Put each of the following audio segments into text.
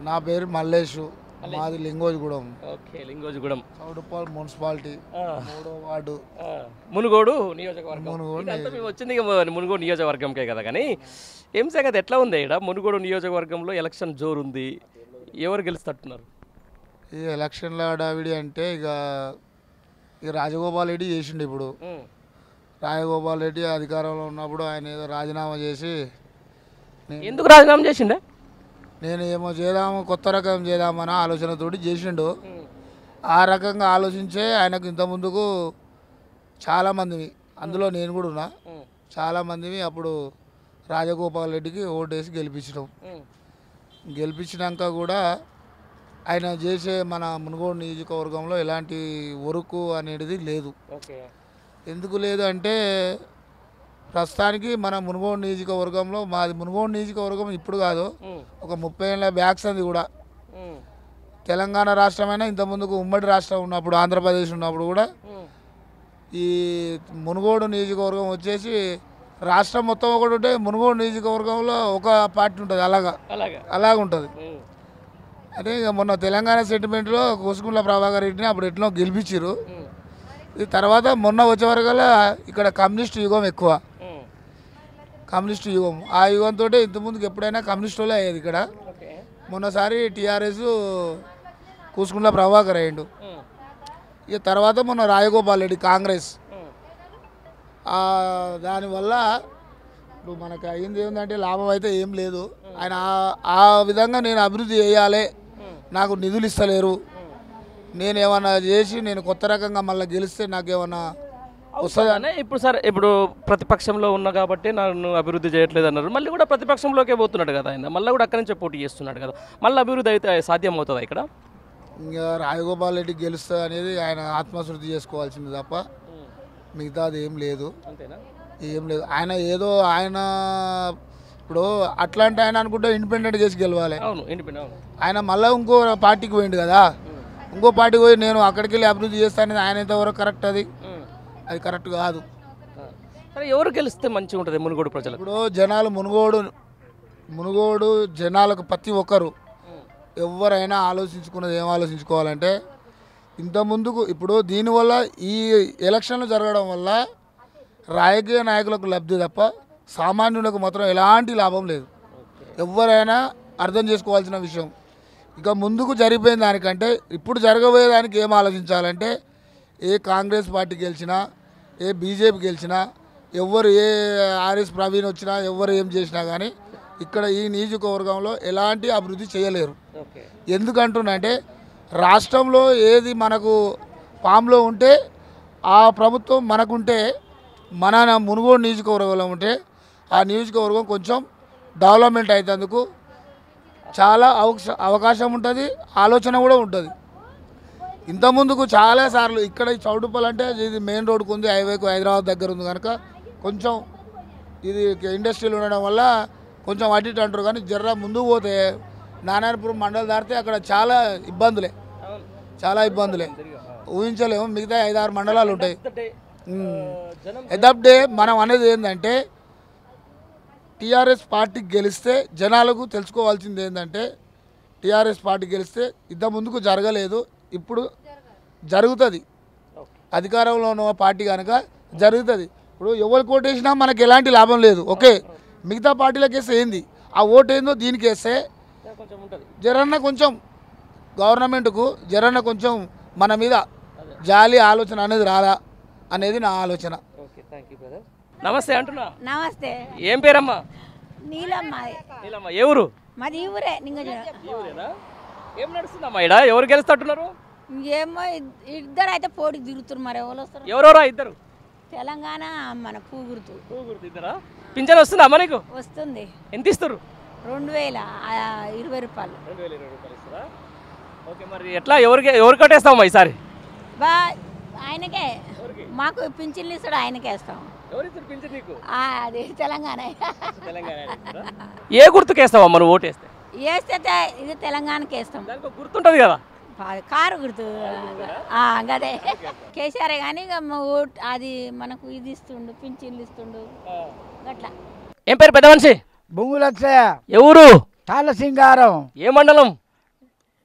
నా పేరు మల్లేషు మాది లింగోజిగూడెం ఓకే లింగోజిగూడెం చౌడుపాల్ మున్సిపాలిటీ ఆ, మూడో వార్డు ఆ, మునుగోడు నియోజకవర్గం మునుగోడు ఇదంతా మేము వచ్చింది ఇక ము- మునుగోడు నియోజకవర్గంకే కదా కానీ ఏం సంగతి ఎట్లా ఉంది ఇక్కడ మునుగోడు నియోజకవర్గంలో ఎలక్షన్ జోరు ఉంది ఎవరు గెలుస్తట్టున్నారు ఈ ఎలక్షన్ల హడావిడి అంటే ఇక ఇక రాజగోపాల్ రెడ్డి చేసిండు ఇప్పుడు ఉమ్, రాజగోపాల్ రెడ్డి అధికారంలో ఉన్నప్పుడు ఆయన ఏదో రాజీనామా చేసి నే- ఎందుకు రాజీనామా చేసిండే నేను ఏమో చేద్దాము కొత్త రకం చేద్దామని ఆలోచనతోటి చేసిండు ఉమ్, ఆ రకంగా ఆలోచించే ఆయనకు ఇంత ముందుకు చాలామందివి అందులో నేను కూడా ఉన్నా ఉమ్, చాలామందివి అప్పుడు రాజగోపాల్ రెడ్డికి ఓటేసి గెలిపించడం ఉమ్, గెలిపించినాక కూడా ఆయన చేసే మన మునుగోడు నియోజకవర్గంలో ఎలాంటి వర్క్ అనేది లేదు ఓకే ఎందుకు లేదు అంటే ప్రస్తుతానికి మన మునుగోడు నియోజకవర్గంలో మాది మునుగోడు నియోజకవర్గం ఇప్పుడు కాదు ఉమ్, ఒక ముప్పై ఏళ్ళ బ్యాక్స్ అది కూడా ఉమ్, తెలంగాణ రాష్ట్రమైనా ఇంత ముందుకు ఉమ్మడి రాష్ట్రం ఉన్నప్పుడు ఆంధ్రప్రదేశ్ ఉన్నప్పుడు కూడా ఉమ్, ఈ మునుగోడు నియోజకవర్గం వచ్చేసి రాష్ట్రం మొత్తం ఒకటి ఉంటే మునుగోడు నియోజకవర్గంలో ఒక పార్టీ ఉంటుంది అలాగా అలాగా అలాగ ఉంటుంది ఉమ్, అంటే ఇక మొన్న తెలంగాణ సెంటిమెంట్లో కోసుకుంట్ల ప్రభాకర్ రెడ్డిని అప్పుడు ఎట్లా గెలిపించారు ఉమ్, ఇది తర్వాత మొన్న వచ్చే వరకల్లా ఇక్కడ కమ్యూనిస్ట్ యుగం ఎక్కువ ఉమ్, కమ్యూనిస్ట్ యుగం ఆ యుగంతో ఇంతకుముందుకు ఎప్పుడైనా కమ్యూనిస్ట్ వాళ్ళే అయ్యేది ఇక్కడ ఓకే మొన్నసారి టీఆర్ఎస్ కూసుకుంట్ల ప్రభాకర్ అయ్యిండు ఉమ్, ఇక తర్వాత మొన్న రాజగోపాల్ రెడ్డి కాంగ్రెస్ ఉమ్, ఆ దానివల్ల ఇప్పుడు మనకు అయింది ఏంటంటే లాభం అయితే ఏం లేదు ఆయన ఆ- ఆ విధంగా నేను అభివృద్ధి చేయాలి ఉమ్, నాకు నిధులు ఇస్తలేరు ఉమ్. నేను ఏమన్నా చేసి నేను కొత్త రకంగా మళ్ళీ గెలిస్తే నాకేమన్నా వస్తుంది అనే ఇప్పుడు సరే ఇప్పుడు ప్రతిపక్షంలో ఉన్నా కాబట్టి నన్ను అభివృద్ధి చేయట్లేదు అన్నారు మళ్ళీ కూడా ప్రతిపక్షంలోకే పోతున్నాడు కదా ఆయన మళ్ళీ కూడా అక్కడి నుంచే పోటీ చేస్తున్నాడు కదా మళ్ళీ అభివృద్ధి అయితే సాధ్యం అవుతుందా ఇక్కడ ఇంకా రాజగోపాల్ రెడ్డి గెలుస్తుంది అనేది ఆయన ఆత్మశుద్ధి చేసుకోవాల్సింది తప్ప మిగతాది ఏం లేదు అంతేనా ఏం లేదు ఆయన ఏదో ఆయన ఇప్పుడు అట్లాంటి ఆయన అనుకుంటే ఇండిపెండెంట్ చేసి గెలవాలి అవును ఇండిపెండెంట్ అవును ఆయన మళ్ళీ ఇంకో పార్టీకి పోయిండు కదా ఇంకో పార్టీకి పోయి నేను అక్కడికి వెళ్ళి అభివృద్ధి చేస్తానని ఆయన ఎంతవరకు కరెక్ట్ అది ఉమ్. అది కరెక్ట్ కాదు ఆ. సరే ఎవరు గెలిస్తే మంచిగా ఉంటుంది మునుగోడు ప్రజలకు ఇప్పుడు జనాలు మునుగోడు మునుగోడు జనాలకు ప్రతి ఒక్కరు ఎవరైనా ఆలోచించుకున్నది ఏం ఆలోచించుకోవాలంటే ఇంత ముందుకు ఇప్పుడు దీనివల్ల ఈ ఎలక్షన్లు జరగడం వల్ల రాజకీయ నాయకులకు లబ్ధి తప్ప సామాన్యులకు మాత్రం ఎలాంటి లాభం లేదు ఎవరైనా అర్థం చేసుకోవాల్సిన విషయం ఇక ముందుకు జరిగిపోయిన దానికంటే ఇప్పుడు జరగబోయే దానికి ఏం ఆలోచించాలంటే ఏ కాంగ్రెస్ పార్టీ గెలిచినా ఏ బీజేపీ గెలిచినా ఎవరు ఏ ఆర్ఎస్ ప్రవీణ్ వచ్చినా ఎవరు ఏం చేసినా కానీ ఇక్కడ ఈ నియోజకవర్గంలో ఎలాంటి అభివృద్ధి చేయలేరు ఓకే ఎందుకంటున్నంటే రాష్ట్రంలో ఏది మనకు పాములో ఉంటే ఆ ప్రభుత్వం మనకుంటే మన మునుగోడు నియోజకవర్గంలో ఉంటే ఆ నియోజకవర్గం కొంచెం డెవలప్మెంట్ అవుతందుకు చాలా అవకాశ అవకాశం ఉంటుంది ఆలోచన కూడా ఉంటుంది ఇంతకుముందుకు చాలాసార్లు ఇక్కడ ఈ చౌటుప్పల్ అంటే ఇది మెయిన్ రోడ్కు ఉంది హైవేకు హైదరాబాద్ దగ్గర ఉంది కనుక కొంచెం ఇది ఇండస్ట్రీలు ఉండడం వల్ల కొంచెం అటు ఇటు అంటారు కానీ జర్ర ముందుకు పోతే నారాయణపురం మండలం దాటితే అక్కడ చాలా ఇబ్బందులే అవును చాలా ఇబ్బందులే ఊహించలేము మిగతా ఐదారు మండలాలు ఉంటాయి అంటే, ఆ, జనం ఎదప్డే మనం అనేది ఏంటంటే టీఆర్ఎస్ పార్టీకి గెలిస్తే జనాలకు తెలుసుకోవాల్సింది ఏంటంటే టీఆర్ఎస్ పార్టీ గెలిస్తే ఇంత ముందుకు జరగలేదు ఇప్పుడు జరుగుతుంది ఓకే. అధికారంలో ఉన్న పార్టీ కనుక జరుగుతుంది ఇప్పుడు ఎవరు కోటేసినా మనకి ఎలాంటి లాభం లేదు ఓకే మిగతా పార్టీలకు వేస్తే ఏంది ఆ ఓటు ఏందో దీనికి వేస్తే కొంచెం ఉంటుంది జరన్న కొంచెం గవర్నమెంట్కు జరన్న కొంచెం మన మీద జాలి ఆలోచన అనేది రాదా అనేది నా ఆలోచన ఓకే థ్యాంక్ యూ బ్రదర్ నమస్తే అంటున్నా నమస్తే ఏం పేరమ్మా నీలమ్మ నీలమ్మ ఏ ఊరు మాది ఈ ఊరే నింగ ఈ ఊరేనా ఏం నడుస్తుందమ్మా ఇక్కడ ఎవరు గెలుస్తట్టున్నారు ఏమో ఇద్- ఇద్దరు అయితే పోటీ తిరుగుతున్నారు మరి ఎవరు వస్తారు ఎవరెవరా ఇద్దరు తెలంగాణ మన పూగురుతు గుర్తు ఇద్దరా పింఛన్ వస్తుందా అమ్మ నీకు వస్తుంది ఎంత ఇస్తారు రెండు వేల ఆ, ఇరవై రూపాయలు రెండు వేల ఇరవై రూపాయలు ఇస్తారా ఓకే మరి ఎట్లా ఎవరికి ఎవరు కట్టేస్తామమ్మా ఈసారి బా ఆయనకే మాకు పింఛన్లు ఇస్తాడు ఆయనకే వేస్తాం ఎవరు ఇస్తారు పింఛన్ నీకు ఆ, అది తెలంగాణ తెలంగాణ ఏ గుర్తుకేస్తావమ్మా నువ్వు ఓటేస్తే వేస్తే తె- ఇది తెలంగాణకి వేస్తాం దానికి ఒక గుర్తుంటుంది కదా పా- కారు గుర్తు ఆ, గదే కేసీఆర్ కానీ ఇక మా ఓట్ అది మనకు ఇది ఇస్తుండు పింఛన్లు ఇస్తుండు అట్లా ఏం పేరు పెద్ద మనిషి బొంగులచ్చయ్య ఎవరు తాళ్ళ సింగారం ఏ మండలం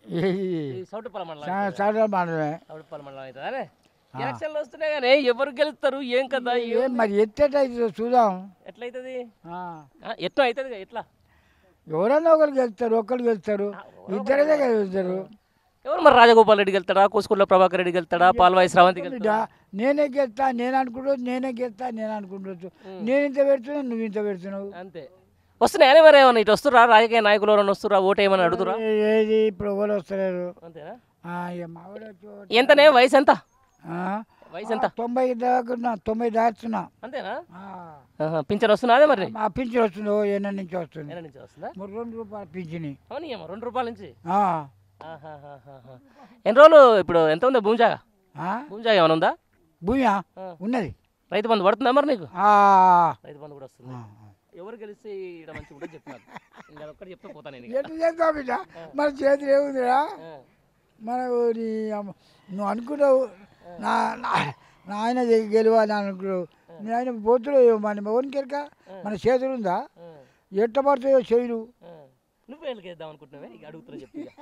ఈ సౌటుపల్ల మండలం సాధారణ మానవే సౌటుపల్ల మండలం అవుతుందా ఎలక్షన్లు వస్తున్నాయి కానీ ఎవరు గెలుస్తారు ఏం కదా ఏం- ఏం మరి ఎట్టయితే చూద్దాం ఎట్లయితది ఆ. ఆ, ఎట్లా అవుతుంది ఎట్లా ఎవరైనా ఒకరు గెలుస్తారు ఒక్కరు గెలుస్తారు ఇద్దరే గెలుస్తారు ఎవరు మరి రాజగోపాల్ రెడ్డి గెలుతాడా కోసుకుల్ల ప్రభాకర్ రెడ్డి గెలుతాడా పాల్వాయి శ్రావంతి బిడ్డ, గెలుతాడా నేనే గెలుస్తా నేను అనుకుంటు నేనే గెలుస్తా నేను అనుకుంటు నేను ఇంత పెడుతున్నా నువ్వు ఇంత పెడుతున్నావు అంతే వస్తున్నాయని మరి ఏమన్నా ఇటు వస్తురా రాజకీయ నాయకులు ఎవరైనా వస్తురా ఓటు ఏమని అడుగుతురా ఏ- ఏది ఇప్పుడు ఎవరు వస్తలేరు అంతేనా ఆ, ఇక మా వాడు వచ్చి- ఎంతనే వయసు ఎంత ఆ? వయసు ఎంత ఆ, తొంభై దాకా తొంభై దాచున్నా అంతేనా ఆ. ఆహా, పింఛన్ వస్తున్నా అదే మరి మా పింఛన్ వస్తుంది ఓ ఎన్న నుంచి వస్తుంది ఎన్ని నుంచి వస్తుందా మూడు రెండు రూపాయలు పింఛని అవును ఏమో రెండు రూపాయల నుంచి ఆ. ఆహాహాహాహా. ఎన్ని రోజులు ఇప్పుడు ఎంత ఉందా భూమి జాగా ఆ? భూమి జాగా ఏమైనా ఉందా భూమియా ఆ. ఉన్నది రైతు బంధు పడుతుందా మరి నీకు ఆ. రైతు బంధు కూడా వస్తుంది ఆ. ఎవరు గెలిస్తే ఇక్కడ మంచిగా కూడా చెప్పినారు ఇంకా ఒక్కటి చెప్తే పోతాను నేను ఇక. ఎట్లా చేస్తావు బిడ్డ మన చేతులు ఏముందిరా ఆ. మన నీ అమ్మ- నువ్వు అనుకున్నావు నా నా- నా ఆయన గె- గెలవాలి అనుకున్నావు నీ ఆయన పోతుడు మన ఎవరికి ఎరక మన చేతులు ఉందా ఆ. ఎట్ట పడతాయో చేయులు ఆ. నువ్వు వెళ్ళకేద్దాం అనుకుంటున్నావే ఇక అడుగుతున్నా చెప్పు ఇక.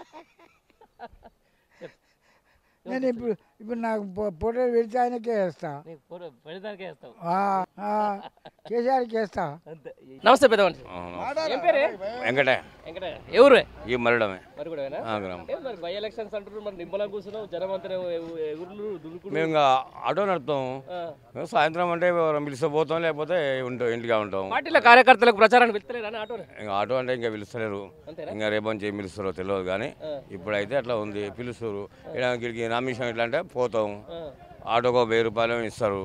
చెప్పు. నేను ఇప్పుడు ఇప్పుడు నాకు ఫోటో పెడితే ఆయనకే వేస్తా నీకు ఫోటో పెడతానికే వేస్తావు ఆ, ఆ, కేసీఆర్కి వేస్తా అంతే నమస్తే పెద్ద మనిషి ఏం పేరే వెంకటే వెంకట ఎవరు ఈ మరడమే మరి కూడా ఆ గ్రామం ఏం మరి బై ఎలక్షన్స్ అంటారు మరి నిమ్మలా కూర్చున్నావు జనం అంతా ఎగురులు దుడుకుడు మేము ఇంకా ఆటో నడుపుతాం ఆ. మేము సాయంత్రం అంటే ఎవరైనా పిలిస్తే పోతాం లేకపోతే ఉంటాం ఇంటిగా ఉంటాం పార్టీల కార్యకర్తలకు ప్రచారానికి వెళ్తలేరా అని ఆటో ఇంకా ఆటో అంటే ఇంకా పిలుస్తలేరు అంతేనా? ఇంకా రేపటి ఏం పిలుస్తారో తెలియదు కానీ ఇప్పుడైతే అట్లా ఉంది పిలుస్తారు ఇలా గిడికి నామినేషన్ ఇట్లా అంటే పోతాం ఆటోకు ఒక వెయ్యి రూపాయలు ఇస్తారు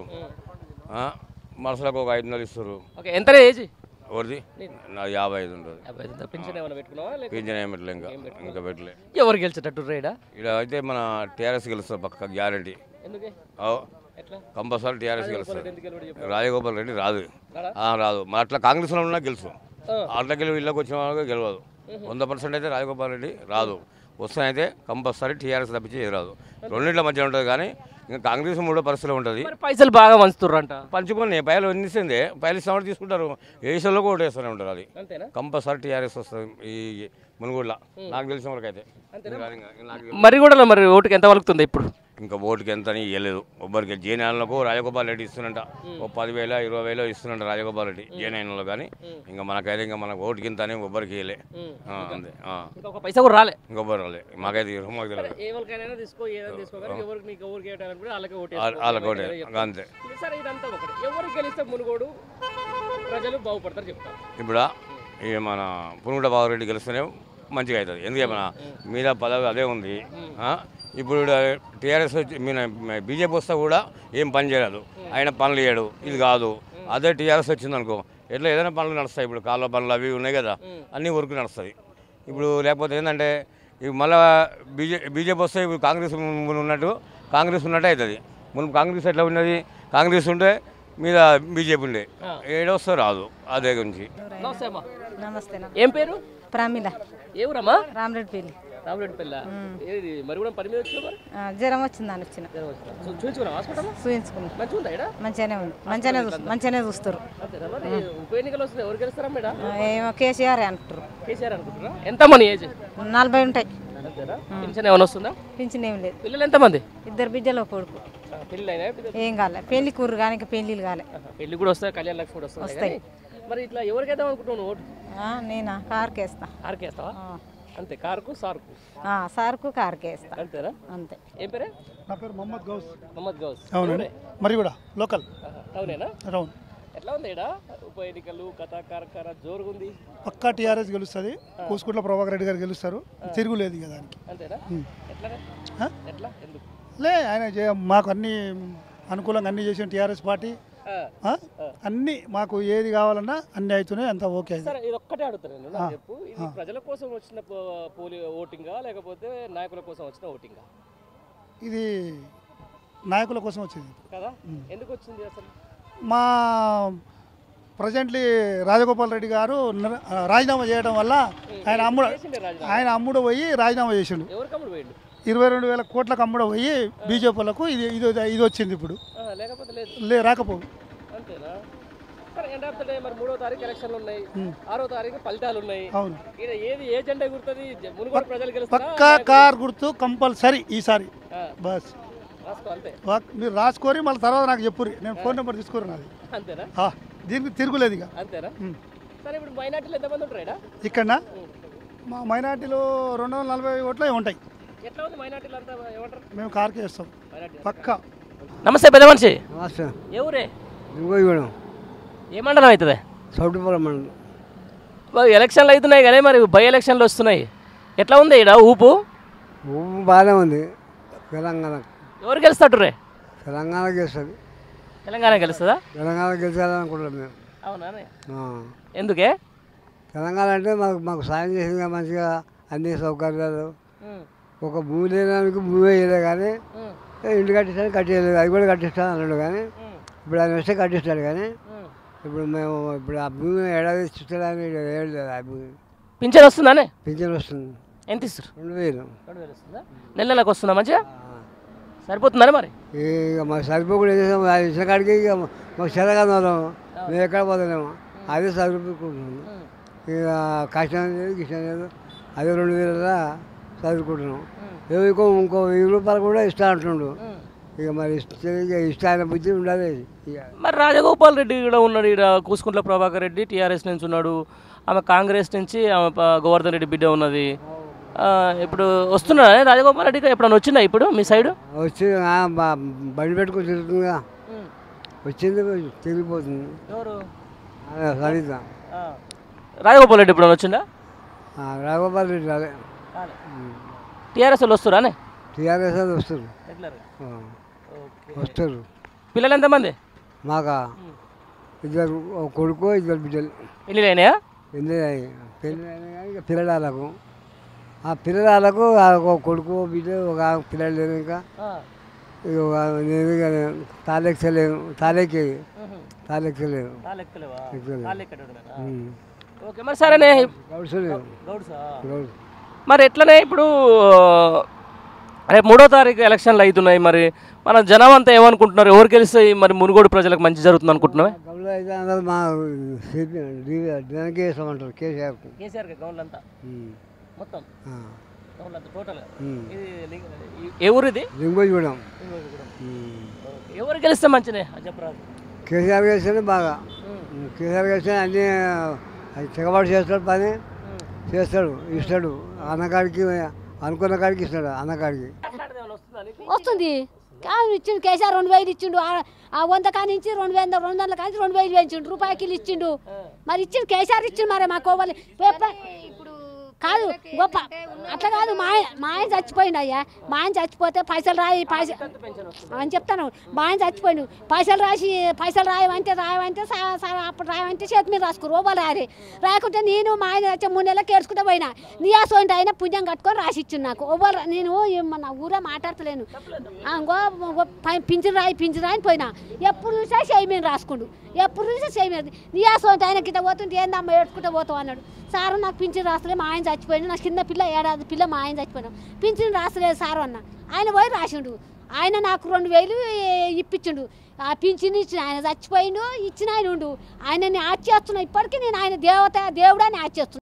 ఆ, మనుషులకు ఒక ఐదు వందలు ఇస్తారు ఓకే ఎంతనే ఏజ్ ఎవరిది నా యాభై ఐదు ఉంటుంది యాభై ఐదు పెన్షన్ ఏమైనా పెట్టుకున్నావా లేక పింఛన్ ఏం పెట్టలే ఇంకా ఇంకా పెట్టలే ఎవరు గెలిచేటట్టు రేడా ఇలా అయితే మన టీఆర్ఎస్ గెలుస్తారు పక్క గ్యారంటీ ఎందుకే ఎట్లా కంపల్సరీ టీఆర్ఎస్ గెలుస్తారు ఎందుకు గెలవడు చెప్పు. రాజగోపాల్ రెడ్డి రాదు రాడా? ఆ, రాదు మరి అట్లా కాంగ్రెస్లో ఉన్నా గెలుసు ఆ. అట్లకెళ్ళి వీళ్ళకి వచ్చిన వాళ్ళకి గెలవదు వంద పర్సెంట్ అయితే రాజగోపాల్ రెడ్డి రాదు వస్తానైతే కంపల్సరీ టీఆర్ఎస్ తప్పించి ఏది రాదు రెండింటిలో మధ్య ఉంటుంది కానీ ఇంకా కాంగ్రెస్ మూడో పరిస్థితిలో ఉంటుంది మరి పైసలు బాగా వంచుతుర్రంట పంచుకొని పైలు ఎన్నిస్తుంది పైలు ఇస్తామని తీసుకుంటారు ఏ విషయంలో కూడా ఓటేస్తూనే ఉంటారు అది అంతేనా కంపల్సరీ టీఆర్ఎస్ వస్తుంది ఈ మునుగోడులో నాకు తెలిసిన వరకు అయితే నాకు మరి కూడా మరి ఓటుకి ఎంత వలుకుతుంది ఇప్పుడు ఇంకా ఓటుకి ఎంత అని ఇవ్వలేదు ఒబ్బరికి జేనాయనలకు రాజగోపాల్ రెడ్డి ఇస్తున్నట ఓ పదివేల ఇరవై వేలు ఇస్తున్నట్ట రాజగోపాల్ రెడ్డి జేనాయనలో కానీ ఇంకా మనకైతే ఇంకా మనకు ఓటుకి ఇంత అని ఒబ్బరికి ఇవ్వలే ఆ, అంతే ఆ. ఇంకా ఒక పైసా కూడా రాలే ఇంకొబ్బరు రాలే మాకైతే ఇవ్వరు, మాకు తెలియదు ఎవరికైనా తీసుకో ఏదైనా తీసుకో కానీ ఎవరికి నీకు ఎవరికి వేయడానికి కూడా వాళ్ళకే ఓటు వాళ్ళ- వాళ్ళకి ఓటే అంతే సరే ఇదంతా ఒకటి ఎవరు గెలిస్తే మునుగోడు ప్రజలు బాగుపడతారు చెప్తారు ఇప్పుడు ఈ మన పునుగుట బాబురెడ్డి గెలిస్తేనే మంచిగా అవుతుంది ఎందుకంటే మన మీద పదవి అదే ఉంది ఆ? ఇప్పుడు టీఆర్ఎస్ వచ్చి మన బీజేపీ వస్తే కూడా ఏం పని చేయలేదు ఆయన పనులు చేయడు ఇది కాదు అదే టీఆర్ఎస్ వచ్చింది అనుకో ఎట్లా ఏదైనా పనులు నడుస్తాయి ఇప్పుడు కాలువ పనులు అవి ఉన్నాయి కదా అన్నీ వర్క్ నడుస్తాయి ఇప్పుడు లేకపోతే ఏంటంటే ఇప్పుడు మళ్ళీ బీజే బీజేపీ వస్తే ఇప్పుడు కాంగ్రెస్ ముందు ఉన్నట్టు కాంగ్రెస్ ఉన్నట్టు అవుతుంది ముందు కాంగ్రెస్ ఎట్లా ఉన్నది కాంగ్రెస్ ఉంటే మీద బీజేపీ ఉండే ఏడొస్తే రాదు అదే గురించి నమస్తే అమ్మా నమస్తే నా ఏం పేరు ప్రమిళ ఏ ఊరమ్మా రామరెడ్డిపల్లి రామరెడ్డి పిల్ల ఏది మరి కూడా పని మీద వచ్చినా మరి ఆ, జ్వరం వచ్చిందని వచ్చిన చూ- చూపించుకున్నావా హాస్పిటల్ చూయించుకున్నా మంచిగా ఉందా ఇక్కడ మంచిగానే ఉంది మంచిగానే చూస్తారు మంచిగానే చూస్తారు అంతేనా మరి ఉప ఎన్నికలు వస్తున్నాయి ఎవరు గెలుస్తారా మేడం ఆ, ఏమో కేసీఆర్ అంటారు కేసీఆర్ అనుకుంటున్నా ఎంత మనీ ఏజ్ నలభై ఉంటాయి అంతేనా పింఛన్ ఏమైనా వస్తుందా పింఛన్ ఏం లేదు పిల్లలు ఎంతమంది ఇద్దరు బిడ్డలు ఒక కొడుకు పెళ్ళి అయినా ఏం కాలే పెళ్లి కూర కానీ ఇంకా పెళ్ళిళ్ళు కాలే పెళ్లి కూడా వస్తాయి కళ్యాణ లక్ష్మి కూడా వస్తాయి కానీ మరి ఇట్లా ఎవరికైతే అనుకుంటున్నావు ఓటు ఆ, నేనా కార్కి వేస్తా కార్కి వేస్తావా ఆ. అంతే కార్కు సార్కు ఆ, సార్కు కార్కి వేస్తా అంతేనా అంతే ఏం పేరే నా పేరు మొహమ్మద్ గౌస్ మహమ్మద్ గౌస్ అవునండి మరి కూడా లోకల్ ఆహా, టౌనేనా రౌండ్ ఎట్లా ఉంది ఇక్కడ ఉప ఎన్నికలు కథ కార్కర జోరుగుంది పక్కా టీఆర్ఎస్ గెలుస్తుంది కూసుకుంట్ల ప్రభాకర్ రెడ్డి గారు గెలుస్తారు తిరుగులేదు ఇక దానికి అంతేనా ఎట్లా ఆ? ఎట్లా ఎందుకు లే ఆయన చే- మాకు అన్ని అనుకూలంగా అన్ని చేసిన టీఆర్ఎస్ పార్టీ ఆ, ఆ? అన్ని మాకు ఏది కావాలన్నా అన్ని అవుతున్నాయి అంత ఓకే అది సరే ఇది ఒక్కటే అడుగుతాను నేను నాకు చెప్పు ఇది ప్రజల కోసం వచ్చిన పో- పోలి ఓటింగా లేకపోతే నాయకుల కోసం వచ్చిన ఓటింగా ఇది నాయకుల కోసం వచ్చింది కదా ఎందుకు వచ్చింది అసలు మా ప్రజెంట్లీ రాజగోపాల్ రెడ్డి గారు నిర- రాజీనామా చేయడం వల్ల ఆయన అమ్ముడు చేసిండే రాజీనామా ఆయన అమ్ముడు పోయి రాజీనామా చేసిండు ఎవరు కమ్ముడు పోయిండు ఇరవై రెండు వేల కోట్లకు అమ్ముడు పోయి బీజేపీలకు ఇది ఇది ఇది వచ్చింది ఇప్పుడు ఆహా, లేకపోతే లేదు లే రాకపోవు అంతేనా సరే ఎండ్ ఆఫ్ ద డే మరి మూడో తారీఖు ఎలక్షన్లు ఉన్నాయి ఆరో తారీఖు ఫలితాలు ఉన్నాయి అవును ఈడ ఏది ఏ జెండా గుర్తుంది మునుగోడు ప్రజలు గెలుస్తారా పక్కా కార్ గుర్తు కంపల్సరీ ఈసారి ఆ, బస్ రాసుకో అంతే వా- మీరు రాసుకొని మళ్ళీ తర్వాత నాకు చెప్పుర్రి నేను ఫోన్ నెంబర్ తీసుకోరు నాది అంతేనా ఆ, దీనికి తిరుగులేదు ఇక అంతేనా ఉమ్. సరే ఇప్పుడు మైనార్టీలు ఎంతమంది ఉంటారు ఈడ ఇక్కడ మా మైనార్టీలో రెండు వందల నలభై ఓట్లే ఉంటాయి ఎట్లా ఉంది మైనార్టీలు అంతా ఏమంటారు మేము కార్కే వేస్తాం మైనార్టీ పక్కా నమస్తే పెద్ద మనిషి నమస్తే ఏ ఊరే ఇంకోటి మేడం ఏ మండలం అవుతుంది సౌటుపురం మండలం మరి ఎలక్షన్లు అవుతున్నాయి కానీ మరి బై ఎలక్షన్లు వస్తున్నాయి ఎట్లా ఉంది ఈడ ఊపు ఊపు బాగానే ఉంది తెలంగాణ ఎవరు గెలుస్తాడు రే తెలంగాణ గెలుస్తుంది తెలంగాణ గెలుస్తుందా తెలంగాణ గెలిచాలనుకుంటున్నాం మేము అవునా ఆ. ఎందుకే తెలంగాణ అంటే మాకు మాకు సాయం చేసింది మంచిగా అన్ని సౌకర్యాలు ఒక భూమి లేడానికి భూమి వేయలే కానీ ఏ ఇంటి కట్టిస్తాను కట్టేయలేదు అది కూడా కట్టిస్తాను అన్నాడు కానీ ఇప్పుడు ఆయన వస్తే కట్టిస్తాడు కానీ ఇప్పుడు మేము ఇప్పుడు ఆ భూమి ఏడాది ఇస్తాడని ఏడు లేదు ఆ భూమి పింఛన్ వస్తుందానే పింఛన్ వస్తుంది ఎంత ఇస్తారు రెండు వేలు రెండు వేలు వస్తుందా నెల నెలకు వస్తుందా మంచిగా సరిపోతుందా మరి ఇక మాకు సరిపోకుండా ఏం చేసాము అది ఇచ్చిన కాడికి ఇక మాకు చెరగా వాళ్ళం మేము ఎక్కడ పోతలేము అదే చదువుకుంటున్నాము ఇక కష్టం లేదు గిష్టం లేదు అదే రెండు వేల చదువుకుంటున్నాం ఏవో ఇంకో ఇంకో వెయ్యి రూపాయలు కూడా ఇస్తా అంటుండు ఇక మరి ఇస్తే ఇక ఇష్టాయన బుద్ధి ఉండాలి ఇక మరి రాజగోపాల్ రెడ్డి కూడా ఉన్నాడు ఇక్కడ కూసుకుంట్ల ప్రభాకర్ రెడ్డి టీఆర్ఎస్ నుంచి ఉన్నాడు ఆమె కాంగ్రెస్ నుంచి ఆమె ప- గోవర్ధన్ రెడ్డి బిడ్డ ఉన్నది ఆ, ఇప్పుడు వస్తున్నాడా రాజగోపాల్ రెడ్డి ఎప్పుడన్నా వచ్చిందా ఇప్పుడు మీ సైడ్ వచ్చి ఆ, బ- బండి పెట్టుకొని తిరుగుతుందిగా వచ్చింది తిరిగిపోతుంది ఎవరు ఆ, సరిత రాజగోపాల్ రెడ్డి ఎప్పుడన్నా వచ్చిందా ఆ, రాఘోపాల్ రెడ్డి రాలే టీఆర్ఎస్ వాళ్ళు వస్తురా టీఆర్ఎస్ అది వస్తారు ఆ, వస్తారు పిల్లలు ఎంతమంది మాకా ఇద్దరు ఒక కొడుకు ఇద్దరు బిడ్డలు పెళ్ళిళ్ళు అయినాయా పెళ్ళి పెళ్ళి అయినా కానీ ఇక పిల్లడాలకు ఆ పిల్లడాలకు ఆ ఒక కొడుకు ఒక బిడ్డ ఒక ఆమె పిల్లలు లేరు ఇంకా ఇక ఒక ఆమె నేను ఇక తాలెక్కలేను తాలెక్కేది తాలెక్కలేను ఎక్కలేదు ఉమ్. ఓకే మరి సరేనే గౌడ్స్ లేవు గౌడ్స్ మరి ఎట్లనే ఇప్పుడు రేపు మూడో తారీఖు ఎలక్షన్లు అవుతున్నాయి మరి మన జనం అంతా ఏమనుకుంటున్నారు ఎవరు గెలిస్తే మరి మునుగోడు ప్రజలకు మంచి జరుగుతుంది అనుకుంటున్నావా గౌడ్లు అయితే అందరూ మా సిపి దానికే వేస్తామంటారు కేసీఆర్కు కేసీఆర్ గౌన్లు అంతా ఉమ్. మొత్తం ఆ. గౌన్లు అంతా టోటల్ ఉమ్. ఇది ఏ ఊరు ఇది లింగోజి కూడా ఎవరు గెలిస్తే మంచిదే అది చెప్పరాదు కేసీఆర్ గెలిస్తేనే బాగా కేసీఆర్ గెలిస్తే అన్నీ అది తెగబాటు చేస్తాడు పని చేస్తాడు ఇస్తాడు అన్నకాడికి అనుకున్న కాడికి ఇస్తాడు అన్నకాడికి వస్తుంది కాదు ఇచ్చిండు కేసీఆర్ రెండు వేలు ఇచ్చిండు ఆ- ఆ వంద కాని నుంచి రెండు వేల రెండు వందల కాని రెండు వేలు పెంచిండు రూపాయికి ఇచ్చిండు మరి ఇచ్చిండు కేసీఆర్ ఇచ్చిండు మరి మా కోవాలి కాదు గొప్ప అట్లా కాదు మా ఆయన మా ఆయన చచ్చిపోయిండు అయ్యా మా ఆయన చచ్చిపోతే పైసలు రాయి పైసలు అని చెప్తాను మా ఆయన చచ్చిపోయిండు పైసలు రాసి పైసలు రాయమంటే రాయమంటే సా- సా- అప్పుడు రాయమంటే చేతి మీద రాసుకు రూపాయలు రాయరు రాకుంటే నేను మా ఆయన వచ్చే మూడు నెలలకు ఏడ్చుకుంటే పోయినా నియాసోంటి ఆయన పుణ్యం కట్టుకొని రాసి ఇచ్చిండు నాకు ఓవర్ నేను ఏం మన ఊరే మాట్లాడతలేను ఆ, ఇంకో ఇంకో పై- పింఛన్ రాయి పింఛన్ రాయి అని పోయినా ఎప్పుడు చూసా చేయి మీద రాసుకుండు ఎప్పుడు చూసా చేయి మీద నియాసోంటి ఆయన గిట్ట పోతుంటే ఏందమ్మా ఏడ్చుకుంటే పోతావు అన్నాడు సారు నాకు పింఛన్ రాస్తలే మా ఆయన చచ్చిపోయిండు నా చిన్న పిల్ల ఏడాది పిల్ల మా ఆయన చచ్చిపోయినా పింఛన్ రాస్తలేదు సారు అన్న ఆయన పోయి రాసిండు ఆయన నాకు రెండు వేలు ఇప్పించిండు ఆ పింఛన్ ఇచ్చిన ఆయన చచ్చిపోయిండు ఇచ్చిన ఆయన ఉండు ఆయనని ఆచేస్తున్నా ఇప్పటికీ నేను ఆయన దేవత దేవుడని ఆచేస్తున్నా